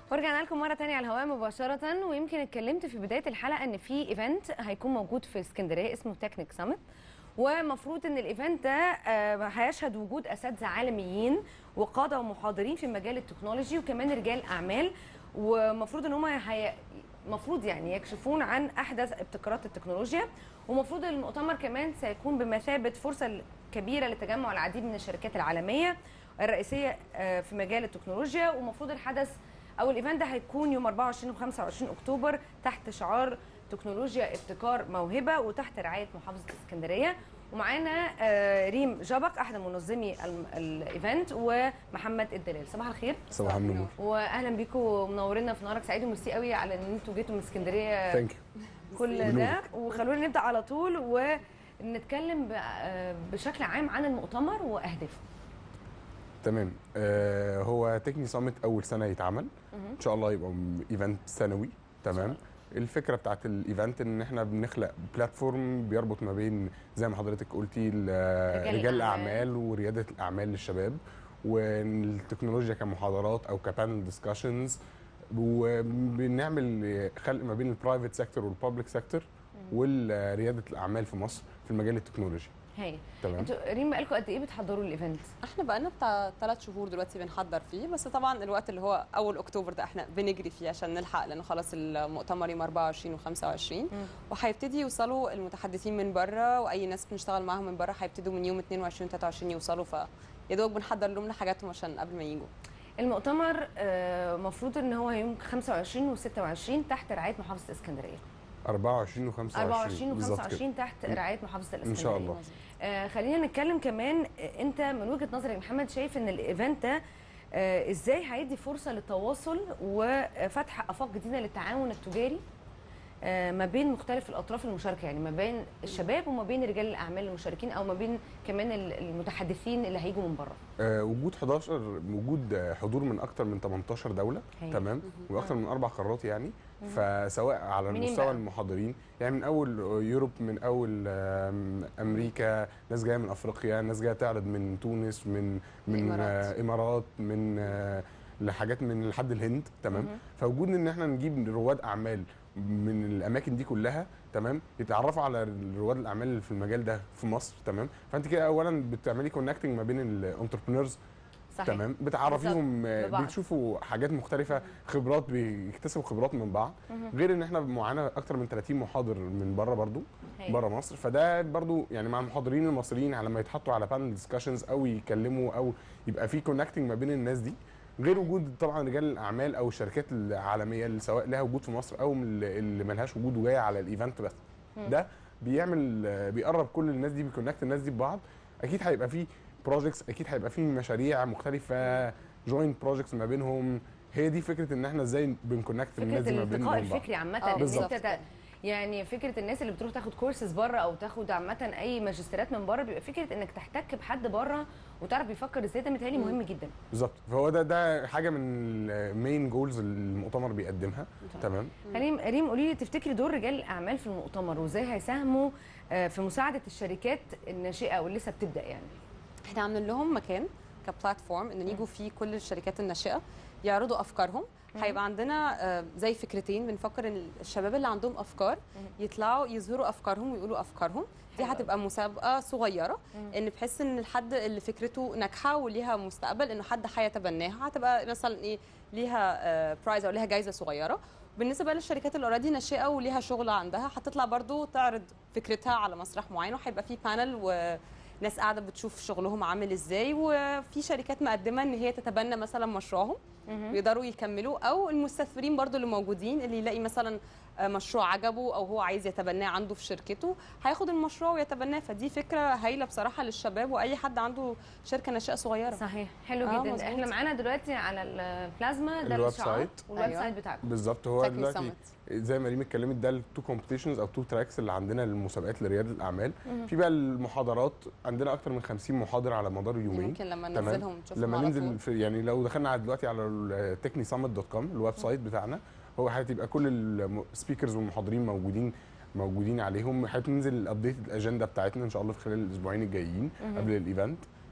ورجعنا لكم مره تانية على الهواء مباشره ويمكن اتكلمت في بدايه الحلقه ان في ايفنت هيكون موجود في اسكندريه اسمه تكنيك سامت ومفروض ان الايفنت ده آه، هيشهد وجود اساتذه عالميين وقاده ومحاضرين في مجال التكنولوجي وكمان رجال اعمال ومفروض ان هم هي مفروض يعني يكشفون عن احدث ابتكارات التكنولوجيا ومفروض المؤتمر كمان سيكون بمثابه فرصه كبيره لتجمع العديد من الشركات العالميه الرئيسيه آه، في مجال التكنولوجيا ومفروض الحدث او الايفنت ده هيكون يوم 24 و 25 اكتوبر تحت شعار تكنولوجيا ابتكار موهبه وتحت رعايه محافظه اسكندريه ومعانا آه، ريم جبق احد منظمي الم- الايفنت ومحمد الدلال صباح الخير صباح النور واهلا بيكم منورينا في نهارك سعيد وميرسي قوي على ان انتوا جيتوا من اسكندريه ثانك يو كل ده بنورك. وخلونا نبدا على طول ونتكلم ب- آه، بشكل عام عن المؤتمر واهدافه تمام آه هو تكني سامت اول سنه يتعمل ان شاء الله يبقى م- ايفنت سنوي تمام الفكره بتاعت الايفنت ان احنا بنخلق بلاتفورم بيربط ما بين زي ما حضرتك قلتي ال- رجال رجال الأعمال. الاعمال ورياده الاعمال للشباب والتكنولوجيا كمحاضرات او كبانل ديسكشنز وبنعمل خلق ما بين البرايفت سيكتور والبابليك سيكتور ورياده الاعمال في مصر في المجال التكنولوجي هاي تمام انتوا ريم بقالكم قد ايه بتحضروا الايفنت احنا بقالنا بتاع ثلاث شهور دلوقتي بنحضر فيه بس طبعا الوقت اللي هو اول اكتوبر ده احنا بنجري فيه عشان نلحق لانه خلاص المؤتمر يوم 24 و25 وهيبتدي يوصلوا المتحدثين من بره واي ناس بنشتغل معاهم من بره هيبتدوا من يوم 22 23 يوصلوا ف يا دوب بنحضر لهم حاجاتهم عشان قبل ما يجوا المؤتمر آه، مفروض ان هو يوم 25 و26 تحت رعايه محافظه اسكندريه 24 و 25 24 بالظبط كده. و25 تحت رعايه محافظه الاسكندريه ان شاء الله آه خلينا نتكلم كمان آه، انت من وجهه نظرك يا محمد شايف ان الايفنت ده آه ازاي هيدي فرصه للتواصل وفتح افاق جديده للتعاون التجاري آه ما بين مختلف الاطراف المشاركه يعني ما بين الشباب وما بين رجال الاعمال المشاركين او ما بين كمان ال- المتحدثين اللي هيجوا من بره آه، وجود 11 وجود آه، حضور من اكتر من 18 دوله هاي. تمام واكتر من اربع قارات يعني فسواء على منين المستوى بقى؟ المحاضرين يعني من اول يوروب من اول آم، امريكا ناس جايه من افريقيا ناس جايه تعرض من تونس من من الإمارات. آه، امارات من آه، لحاجات من لحد الهند تمام فوجود ان احنا نجيب رواد اعمال من الاماكن دي كلها تمام يتعرفوا على رواد الاعمال اللي في المجال ده في مصر تمام فانت كده اولا بتعملي كونكتنج ما بين الانتربرينورز صحيح تمام بتعرفيهم بالظبط، آه، ببعض. بتشوفوا حاجات مختلفه خبرات بيكتسبوا خبرات من بعض غير ان احنا معانا اكتر من 30 محاضر من بره برضو هاي. بره مصر فده برضو يعني مع المحاضرين المصريين لما يتحطوا على بانل ديسكشنز او يتكلموا او يبقى في كونكتنج ما بين الناس دي غير وجود طبعا رجال الاعمال او الشركات العالميه اللي سواء لها وجود في مصر او من اللي اللي ملهاش وجود وجايه على الايفنت بس ده بيعمل آه، بيقرب كل الناس دي بيكونكت الناس دي ببعض اكيد هيبقى في بروجكتس اكيد هيبقى في مشاريع مختلفه جوينت بروجكتس ما بينهم هي دي فكره ان احنا ازاي بنكونكت الناس فكره دي ما بين الالتقاء بعض الفكري عامه آه، ان بالظبط. انت ت- يعني فكره الناس اللي بتروح تاخد كورسز بره او تاخد عامه اي ماجستيرات من بره بيبقى فكره انك تحتك بحد بره وتعرف بيفكر ازاي ده متهيألي مهم جدا بالظبط فهو ده ده حاجه من المين جولز اللي المؤتمر بيقدمها تمام ريم ريم قولي لي تفتكري دور رجال الاعمال في المؤتمر وازاي هيساهموا آه، في مساعده الشركات الناشئه واللي لسه بتبدا يعني احنا عاملين لهم مكان كبلاتفورم ان يجوا فيه كل الشركات الناشئه يعرضوا افكارهم هيبقى عندنا آه، زي فكرتين بنفكر ان الشباب اللي عندهم افكار يطلعوا يظهروا افكارهم ويقولوا افكارهم دي حلو هتبقى مسابقه صغيره ان بحيث ان الحد اللي فكرته ناجحه وليها مستقبل انه حد هيتبناها هتبقى مثلا ايه ليها برايز او ليها جايزه صغيره بالنسبه للشركات اللي اوريدي ناشئه وليها شغل عندها هتطلع برضو تعرض فكرتها على مسرح معين وهيبقى في بانل وناس قاعده بتشوف شغلهم عامل ازاي وفي شركات مقدمه ان هي تتبنى مثلا مشروعهم ويقدروا يكملوا او المستثمرين برضو اللي موجودين اللي يلاقي مثلا آه، مشروع عجبه او هو عايز يتبناه عنده في شركته هياخد المشروع ويتبناه فدي فكره هايله بصراحه للشباب واي حد عنده شركه ناشئه صغيره صحيح حلو آه، جدا مظبوط. احنا معانا دلوقتي على البلازما ده الويب الشعار سايت. والويب أيوة. سايت بتاعكم بالظبط هو Techni دلوقتي زي ما ريم اتكلمت ده التو كومبيتيشنز او تو تراكس اللي عندنا للمسابقات لرياده الاعمال في بقى المحاضرات عندنا اكتر من 50 محاضر على مدار يومين ممكن لما تمام. ننزلهم نشوفهم لما على ننزل طول. في يعني لو دخلنا على دلوقتي على التكني سامت دوت كوم الويب سايت بتاعنا هو هتبقى كل السبيكرز والمحاضرين موجودين موجودين عليهم هتنزل ابديت الاجنده بتاعتنا ان شاء الله في خلال الاسبوعين الجايين قبل الايفنت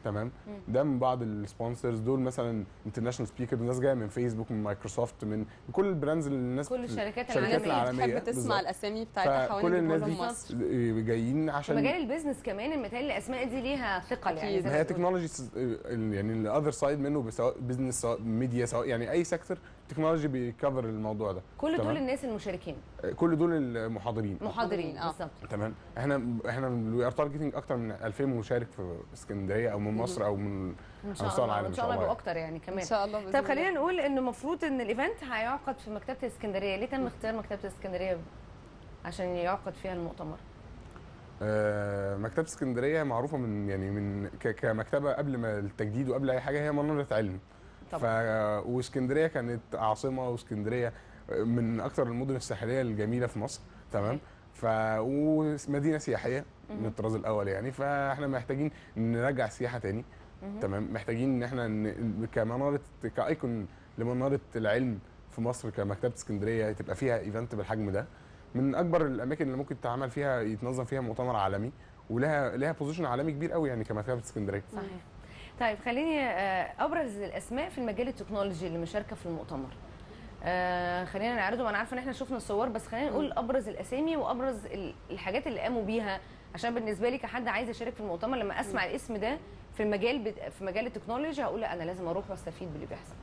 تمام ده من بعض السبونسرز دول مثلا انترناشونال سبيكر ناس جايه من فيسبوك من مايكروسوفت من من كل البراندز اللي الناس كل الشركات الشركات العالمية. العالميه بتحب تسمع بالظبط. الاسامي بتاعتها فكل حوالين الناس الجمهور دي مصر جايين في عشان مجال البيزنس كمان المثال الاسماء دي ليها ثقل يعني أكيد. زي ما ما هي بتقول. تكنولوجي يعني الاذر سايد منه سواء بزنس سواء ميديا سواء يعني اي سيكتور تكنولوجي بيكفر الموضوع ده كل دول تمام. الناس المشاركين كل دول المحاضرين محاضرين آه. بالظبط تمام احنا احنا وي ار تارجتنج اكتر من 2000 مشارك في اسكندريه او من مصر او من ان على مستوى العالم ان إن شاء شاء الله الله يبقوا اكتر يعني كمان ان شاء الله بإذن طب خلينا الله. نقول ان المفروض ان الايفنت هيعقد في مكتبه الاسكندريه ليه تم اختيار مكتبه الاسكندريه عشان يعقد فيها المؤتمر آه، مكتبه اسكندريه معروفه من يعني من ك- كمكتبه قبل ما التجديد وقبل اي حاجه هي مناره علم ف واسكندريه كانت عاصمه واسكندريه من اكثر المدن الساحليه الجميله في مصر تمام ف ومدينه سياحيه من الطراز الاول يعني فاحنا محتاجين نرجع السياحه تاني تمام محتاجين ان احنا ن- كمناره كايكون لمناره العلم في مصر كمكتبه اسكندريه تبقى فيها ايفنت بالحجم ده من اكبر الاماكن اللي ممكن تعمل فيها يتنظم فيها مؤتمر عالمي ولها لها بوزيشن عالمي كبير قوي يعني كمكتبه اسكندريه صحيح طيب خليني آه، ابرز الاسماء في المجال التكنولوجي اللي مشاركه في المؤتمر آه خلينا نعرضهم انا عارفه ان احنا شفنا الصور بس خلينا نقول ابرز الاسامي وابرز ال- الحاجات اللي قاموا بيها عشان بالنسبه لي كحد عايز يشارك في المؤتمر لما اسمع الاسم ده في المجال بت- في مجال التكنولوجي هقول لا انا لازم اروح واستفيد باللي بيحصل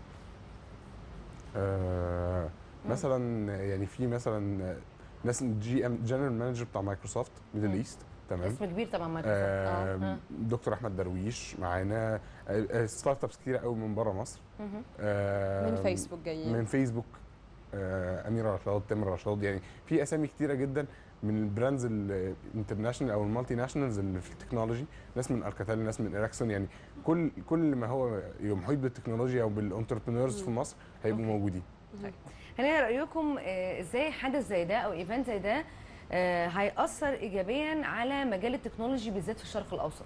آه مثلا يعني في مثلا ناس جي ام جنرال مانجر بتاع مايكروسوفت ميدل مم. ايست تمام اسم كبير طبعا مايكروسوفت آه آه. دكتور احمد درويش معانا آه ستارت ابس كتيره قوي من بره مصر مهم. آه من فيسبوك جايين من فيسبوك آه اميره رشاد تامر رشاد يعني في اسامي كتيره جدا من البراندز الانترناشونال او المالتي ناشونالز اللي في التكنولوجي ناس من اركاتيل ناس من اراكسون يعني كل كل ما هو محيط بالتكنولوجيا او بالانتربرينورز في مصر هيبقوا أوكي. موجودين خلينا رايكم آه، ازاي حدث زي ده او ايفنت زي ده آه، هيأثر ايجابيا على مجال التكنولوجي بالذات في الشرق الاوسط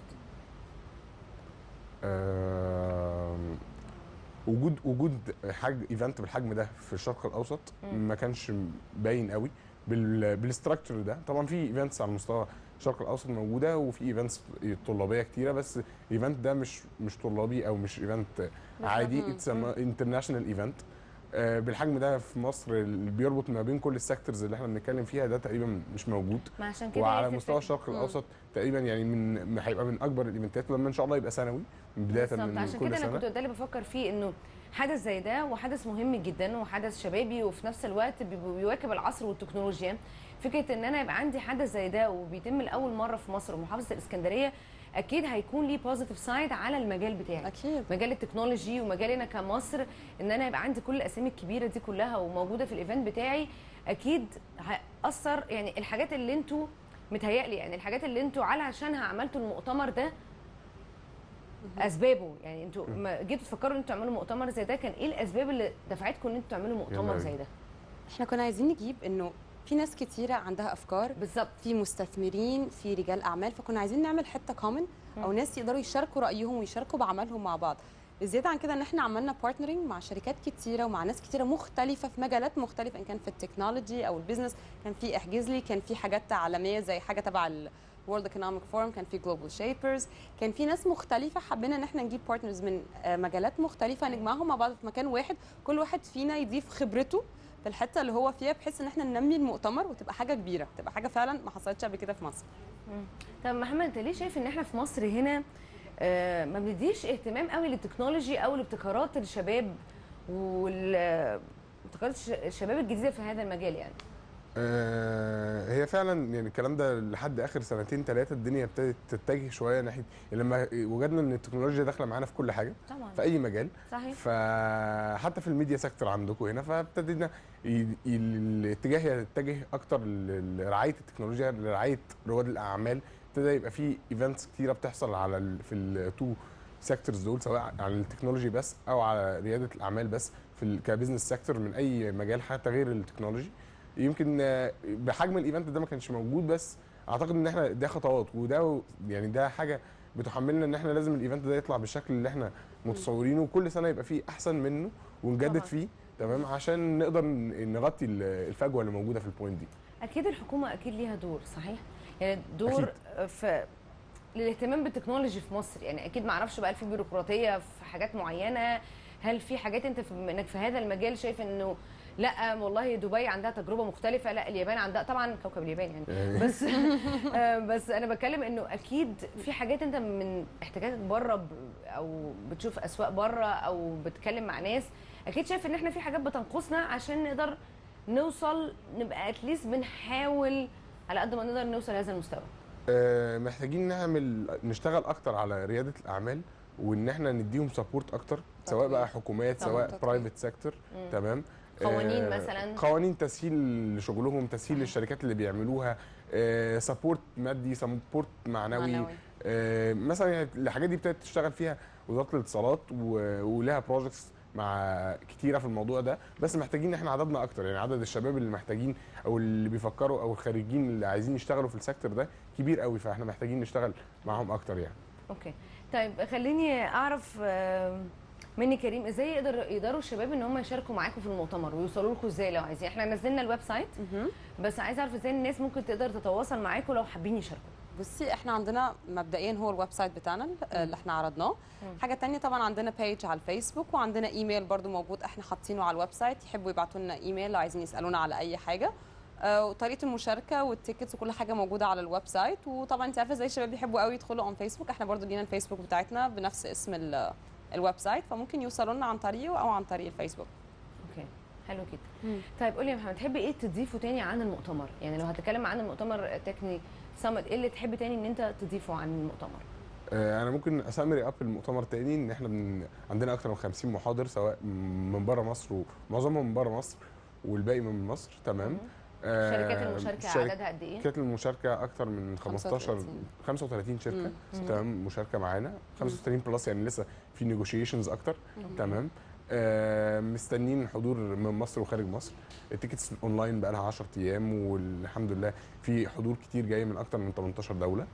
آم، وجود وجود حاج ايفنت بالحجم ده في الشرق الاوسط مم. ما كانش باين قوي بال بالستراكشر ده طبعا في ايفنتس على مستوى الشرق الاوسط موجوده وفي ايفنتس طلابيه كتيره بس الايفنت ده مش مش طلابي او مش ايفنت عادي مم. اتس انترناشونال ايفنت بالحجم ده في مصر اللي بيربط ما بين كل السيكتورز اللي احنا بنتكلم فيها ده تقريبا مش موجود ما عشان كده وعلى هي في مستوى الفكرة. الشرق مم. الاوسط تقريبا يعني من هيبقى من اكبر الايفنتات لما ان شاء الله يبقى سنوي من بدايه بالظبط من عشان كل كده انا سنه كنت ده اللي بفكر فيه انه حدث زي ده وحدث مهم جدا وحدث شبابي وفي نفس الوقت بي- بيواكب العصر والتكنولوجيا فكره ان انا يبقى عندي حدث زي ده وبيتم لاول مره في مصر ومحافظه الاسكندريه اكيد هيكون ليه بوزيتيف سايد على المجال بتاعي اكيد مجال التكنولوجي ومجالنا كمصر ان انا يبقى عندي كل الاسامي الكبيره دي كلها وموجوده في الايفنت بتاعي اكيد هيأثر يعني الحاجات اللي انتوا متهيألي يعني الحاجات اللي انتوا على عشانها عملتوا المؤتمر ده اسبابه يعني انتوا ما جيتوا تفكروا ان انتوا تعملوا مؤتمر زي ده كان ايه الاسباب اللي دفعتكم ان انتوا تعملوا مؤتمر يلا زي ده احنا كنا عايزين نجيب انه في ناس كتيره عندها افكار بالظبط في مستثمرين في رجال اعمال فكنا عايزين نعمل حته كومن او ناس يقدروا يشاركوا رايهم ويشاركوا بعملهم مع بعض زيادة عن كده ان احنا عملنا بارتنرنج مع شركات كتيره ومع ناس كتيره مختلفه في مجالات مختلفه ان كان في التكنولوجي او البيزنس كان في احجز لي كان في حاجات عالميه زي حاجه تبع الورلد ايكونوميك فورم كان في جلوبال شيبرز كان في ناس مختلفه حبينا ان احنا نجيب بارتنرز من آه، مجالات مختلفه نجمعهم مع بعض في مكان واحد كل واحد فينا يضيف خبرته في الحته اللي هو فيها بحيث ان احنا ننمي المؤتمر وتبقى حاجه كبيره تبقى حاجه فعلا ما حصلتش قبل كده في مصر طب محمد انت ليه شايف ان احنا في مصر هنا آه، ما بنديش اهتمام قوي للتكنولوجي او لابتكارات الشباب وال ابتكارات الش- الشباب الجديده في هذا المجال يعني آه هي فعلا يعني الكلام ده لحد اخر سنتين ثلاثه الدنيا ابتدت تتجه شويه ناحيه لما وجدنا ان التكنولوجيا داخله معانا في كل حاجه طبعا في اي مجال صحيح فحتى في الميديا سيكتور عندكم هنا فابتدينا ي- ي- الاتجاه يتجه اكتر ل- لرعايه التكنولوجيا لرعايه رواد الاعمال ابتدى يبقى في ايفنتس كتيره بتحصل على ال في التو سيكتورز دول سواء على التكنولوجي بس او على رياده الاعمال بس في ال- كبزنس سيكتور من اي مجال حتى غير التكنولوجي يمكن آه، بحجم الايفنت ده ما كانش موجود بس اعتقد ان احنا ده خطوات وده يعني ده حاجه بتحملنا ان احنا لازم الايفنت ده يطلع بالشكل اللي احنا متصورينه وكل سنه يبقى فيه احسن منه ونجدد طبعاً. فيه تمام عشان نقدر ن- نغطي ال- الفجوه اللي موجوده في البوينت دي اكيد الحكومه اكيد ليها دور صحيح يعني دور في للاهتمام بالتكنولوجي في مصر يعني اكيد ما اعرفش بقى في بيروقراطيه في حاجات معينه هل في حاجات انت في انك في هذا المجال شايف انه لا والله دبي عندها تجربه مختلفه لا اليابان عندها طبعا كوكب اليابان يعني يعني بس آه، بس انا بتكلم انه اكيد في حاجات انت من احتكاكك بره ب- او بتشوف اسواق بره او بتتكلم مع ناس اكيد شايف ان احنا في حاجات بتنقصنا عشان نقدر نوصل نبقى اتليست بنحاول على قد ما نقدر نوصل لهذا المستوى آه، محتاجين نعمل نشتغل اكتر على رياده الاعمال وان احنا نديهم سبورت اكتر سواء بقى حكومات طبعاً، سواء تطوير. برايفت سيكتور مم. تمام قوانين آه، مثلاً. قوانين تسهيل لشغلهم تسهيل للشركات اللي بيعملوها سبورت مادي سبورت معنوي معنوي. آه، مثلا يعني الحاجات دي ابتدت تشتغل فيها وزاره الاتصالات و- ولها بروجكتس مع كتيره في الموضوع ده بس محتاجين ان احنا عددنا اكتر يعني عدد الشباب اللي محتاجين او اللي بيفكروا او الخريجين اللي عايزين يشتغلوا في السيكتور ده كبير قوي فاحنا محتاجين نشتغل معاهم اكتر يعني اوكي طيب خليني اعرف آه، مني كريم ازاي يقدر يقدروا الشباب ان هم يشاركوا معاكم في المؤتمر ويوصلوا لكم ازاي لو عايزين احنا نزلنا الويب سايت مهم. بس عايزه اعرف ازاي الناس ممكن تقدر تتواصل معاكم لو حابين يشاركوا بصي احنا عندنا مبدئيا هو الويب سايت بتاعنا اللي احنا عرضناه مم. حاجه تانية طبعا عندنا بيج على الفيسبوك وعندنا ايميل برضو موجود احنا حاطينه على الويب سايت يحبوا يبعتوا لنا ايميل لو عايزين يسالونا على اي حاجه آه، وطريقه المشاركه والتيكتس وكل حاجه موجوده على الويب سايت وطبعا انت عارفه زي الشباب بيحبوا قوي يدخلوا اون فيسبوك احنا برضو لينا الفيسبوك بتاعتنا بنفس اسم ال- الويب سايت فممكن يوصلوا لنا عن طريقه او عن طريق الفيسبوك اوكي حلو جدا مم. طيب قولي يا محمد تحبي ايه تضيفه تاني عن المؤتمر يعني لو هتتكلم عن المؤتمر تكني سامت ايه اللي تحبي تاني ان انت تضيفه عن المؤتمر آه، انا ممكن اسمري اب المؤتمر تاني ان احنا من عندنا اكتر من 50 محاضر سواء من بره مصر ومعظمهم من بره مصر والباقي من مصر تمام مم. آه، شركات المشاركه شركات عددها قد ايه شركات المشاركه اكتر من 15 35. 35 شركه مم. تمام مشاركه معانا 35 بلس يعني لسه في نيجوشيشنز اكتر تمام آه مستنيين حضور من مصر وخارج مصر التيكتس اونلاين بقى لها 10 ايام والحمد لله في حضور كتير جاي من اكتر من 18 دوله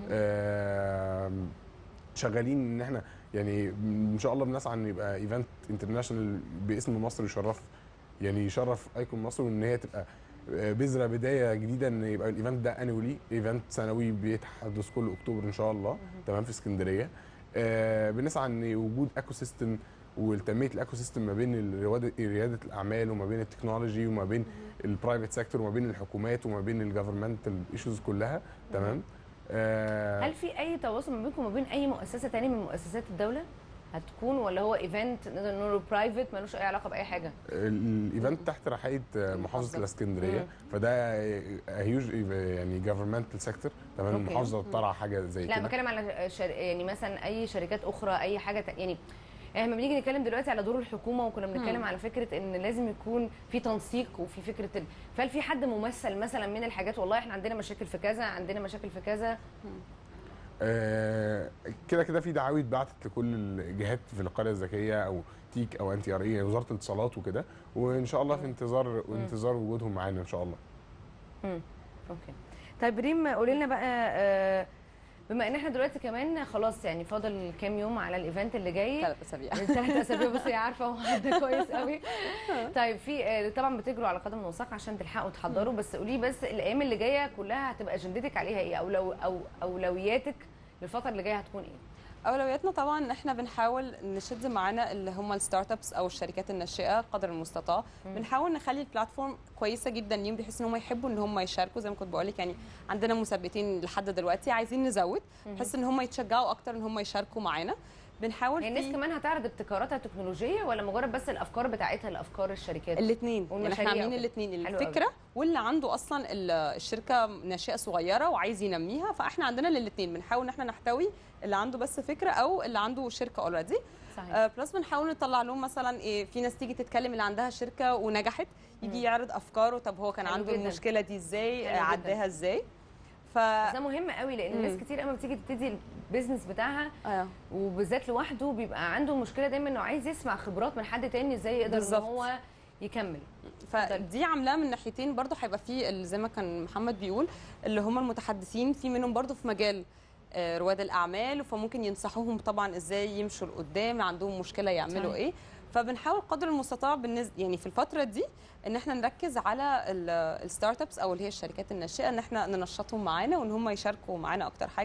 آه شغالين ان احنا يعني ان شاء الله بنسعى ان يبقى ايفنت انترناشونال باسم مصر يشرف يعني يشرف ايكون مصر وان هي تبقى بذره بدايه جديده ان يبقى الايفنت ده انولي ايفنت سنوي بيتحدث كل اكتوبر ان شاء الله تمام في اسكندريه آه بنسعى ان وجود ايكو سيستم وتنميه الايكو سيستم ما بين الرواد- رياده الاعمال وما بين التكنولوجي وما بين البرايفت سيكتور وما بين الحكومات وما بين الجفرمنتال ايشوز كلها تمام آه هل في اي تواصل ما بينكم وما بين اي مؤسسه تاني من مؤسسات الدوله هتكون ولا هو ايفنت نقدر نقوله برايفت ملوش اي علاقه باي حاجه الايفنت تحت رعايه محافظه المحافظة. الاسكندريه مم. فده هيوج يعني جفرمنتال سيكتور تمام أوكي. المحافظه طالعه حاجه زي لا كده بتكلم على شر... يعني مثلا اي شركات اخرى اي حاجه ت... يعني احنا لما بنيجي نتكلم دلوقتي على دور الحكومه وكنا بنتكلم مم. على فكره ان لازم يكون في تنسيق وفي فكره ال... فهل في حد ممثل مثلا من الحاجات والله احنا عندنا مشاكل في كذا عندنا مشاكل في كذا آه، كده كده في دعاوي اتبعتت لكل الجهات في القريه الذكيه او تيك او انتي ار اي وزاره الاتصالات وكده وان شاء الله في انتظار وانتظار وجودهم معانا ان شاء الله امم اوكي طيب ريم قولي لنا بقى آه، بما ان احنا دلوقتي كمان خلاص يعني فاضل كام يوم على الايفنت اللي جاي ثلاث اسابيع ثلاث اسابيع بس هي عارفه هو ده كويس قوي طيب في آه، طبعا بتجروا على قدم وساق عشان تلحقوا تحضروا بس قولي بس الايام اللي جايه كلها هتبقى اجندتك عليها ايه او لو او اولوياتك للفتره اللي جايه هتكون ايه اولوياتنا طبعا احنا بنحاول نشد معانا اللي هم الستارت ابس او الشركات الناشئه قدر المستطاع بنحاول نخلي البلاتفورم كويسه جدا ليهم بحيث ان هم يحبوا ان هم يشاركوا زي ما كنت بقول لك يعني عندنا مثبتين لحد دلوقتي عايزين نزود بحيث ان هم يتشجعوا اكتر ان هم يشاركوا معانا بنحاول هي الناس كمان هتعرض ابتكاراتها التكنولوجيه ولا مجرد بس الافكار بتاعتها لافكار الشركات الاثنين يعني والمشاريع احنا عاملين وكده. الاثنين حلو قوي. الفكره واللي عنده اصلا ال- الشركه ناشئه صغيره وعايز ينميها فاحنا عندنا للاثنين بنحاول ان احنا نحتوي اللي عنده بس فكره او اللي عنده شركه اوريدي صحيح آه، بلس بنحاول نطلع لهم مثلا إيه في ناس تيجي تتكلم اللي عندها شركه ونجحت يجي مم. يعرض افكاره طب هو كان حلو عنده جداً. المشكله دي ازاي حلو آه، جداً. عداها ازاي ف بس ده مهم قوي لان الناس مم. كتير قوي بتيجي تبتدي البيزنس بتاعها آه. وبالذات لوحده بيبقى عنده مشكله دايما انه عايز يسمع خبرات من حد تاني ازاي يقدر ان بالظبط. هو يكمل فدي عاملاه من ناحيتين برضو هيبقى في ال- زي ما كان محمد بيقول اللي هم المتحدثين في منهم برضو في مجال آه، رواد الاعمال فممكن ينصحوهم طبعا ازاي يمشوا لقدام عندهم مشكله يعملوا صحيح. ايه فبنحاول قدر المستطاع بالنسبه يعني في الفتره دي ان احنا نركز على الستارت ابس او اللي هي الشركات الناشئه ان احنا ننشطهم معانا وان هم يشاركوا معانا اكتر حاجه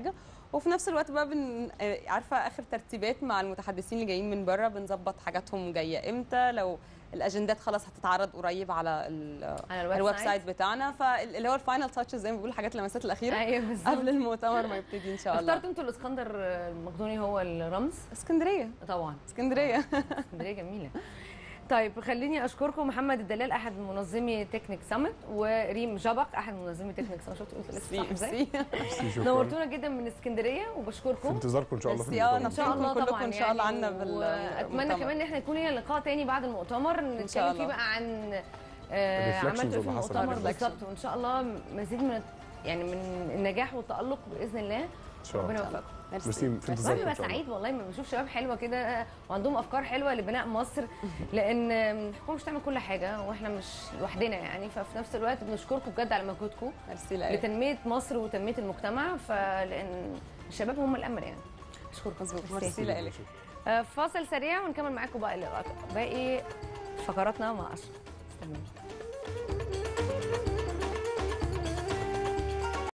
وفي نفس الوقت بقى بن... آه، عارفه اخر ترتيبات مع المتحدثين اللي جايين من بره بنظبط حاجاتهم جايه امتى لو الاجندات خلاص هتتعرض قريب على ال- على الويب, الويب سايت بتاعنا فاللي هو الفاينل تاتشز زي ما بيقولوا الحاجات اللمسات الاخيره ايوه بالظبط قبل المؤتمر ما يبتدي ان شاء الله اخترتوا انتوا الاسكندر المقدوني هو الرمز اسكندريه طبعا اسكندريه اسكندريه جميله طيب خليني اشكركم محمد الدلال احد منظمي تكنيك سامت وريم جبق احد منظمي تكنيك سامت شفت قلت لسه صح ازاي ميرسي ميرسي، شكراً. نورتونا جدا من اسكندريه في وبشكركم انتظاركم ان شاء الله في ميرسي، اه، المؤتمر. ان شاء الله كلكم طبعا إن شاء الله يعني عنا بال- واتمنى بالمؤتمر. كمان ان احنا يكون لنا لقاء تاني بعد المؤتمر نتكلم فيه الله. بقى عن آه، Reflections عملتوا ايه في اللي حصل. المؤتمر Reflections. بالظبط وان شاء الله مزيد من يعني من النجاح والتالق باذن الله ان شاء ربنا الله يوفقكم ميرسي في الواحد انتظاركم بيبقى ان شاء الله سعيد والله لما بشوف شباب حلوه كده وعندهم افكار حلوه لبناء مصر لان الحكومه مش تعمل كل حاجه واحنا مش لوحدنا يعني ففي نفس الوقت بنشكركم بجد على مجهودكم ميرسي لك لتنميه مصر وتنميه المجتمع فلان الشباب هم الامل يعني اشكركم مظبوط ميرسي. ميرسي لك آه، فاصل سريع ونكمل معاكم باقي اللقاءات باقي فقراتنا مع اشرف استنوني